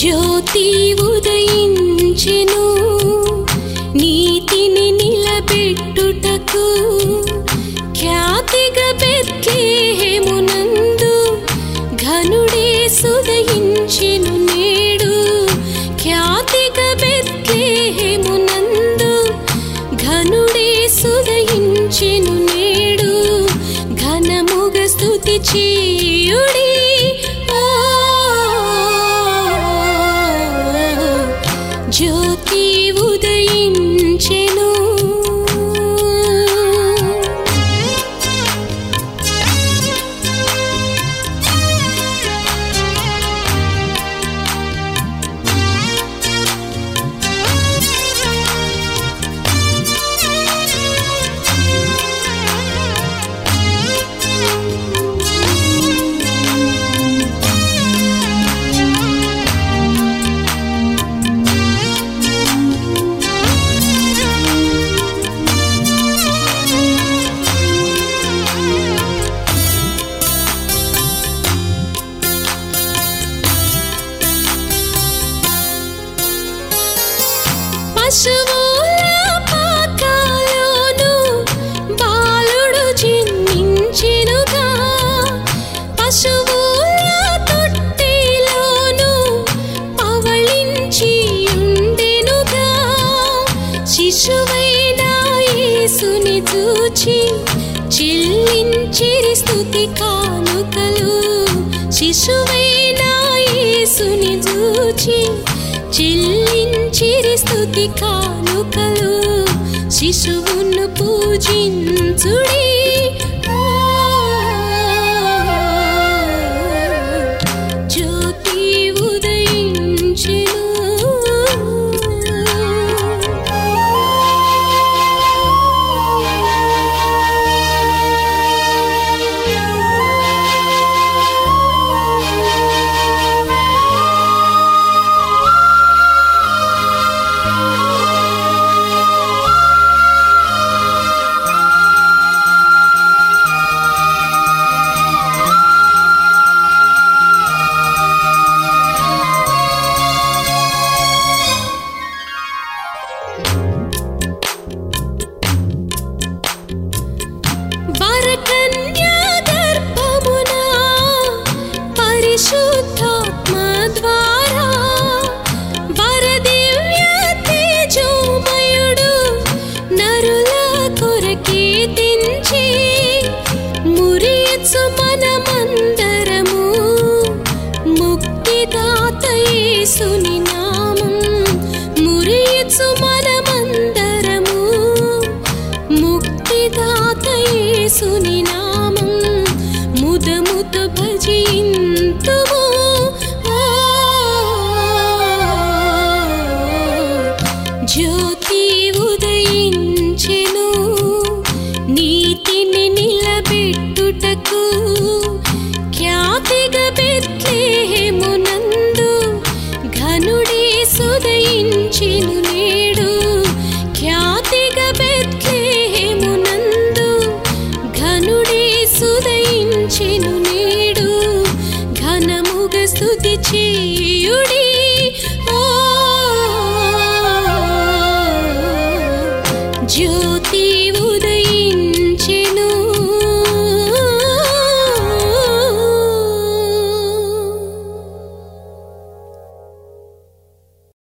జ్యోతి ఉదయించెను నీతిని నిలబెట్టుటకు ఖ్యాతిగా బెత్లేహేమునందు ఘనుడే సుదయించెను నేడు ఖ్యాతిగా బెత్లేహేమునందు ఘనుడే సుదయించెను నేడు ఘనముగ స్తుతి చేయుడి ఓ, జ్యోతి ఉదయించెను పశువుల పాకలోను బాలుడు జన్మించెనుగా పశువుల తొట్టిలోను పవళించి ఉండెనుగా శిశువైన యేసుని చూచి చెల్లించిరి స్తుతి కానుకలు శిశువైన యేసుని చూచి చెల్లించిరి స్తుతి కానుకలు శిశువును పూజించుడి ఆ, జ్యోతి వరకన్యా గర్భమున పరిశుద్ధాత్మ ద్వారా వరదివ్య తేజోమయుడు నరుల కొరకే తెంచి మురియచ్చు మనమందరము ముక్తిదాత యేసుని నామం మురియచ్చు మనమందరము ముక్తిదాత యేసుని నామం ముదముతో భజింతుము ఆ, జ్యోతి ఉదయించెను నీతిని నిలబెట్టుటకు ఖ్యాతిగా బెత్లేహేమునందు ఘనుడే సుదయించెను నేడు ఖ్యాతిగా బెత్లేహేమునందు ఘనుడే సుదయించెను నేడు ఘనముగ స్తుతి చేయుడి ఓ, జ్యోతి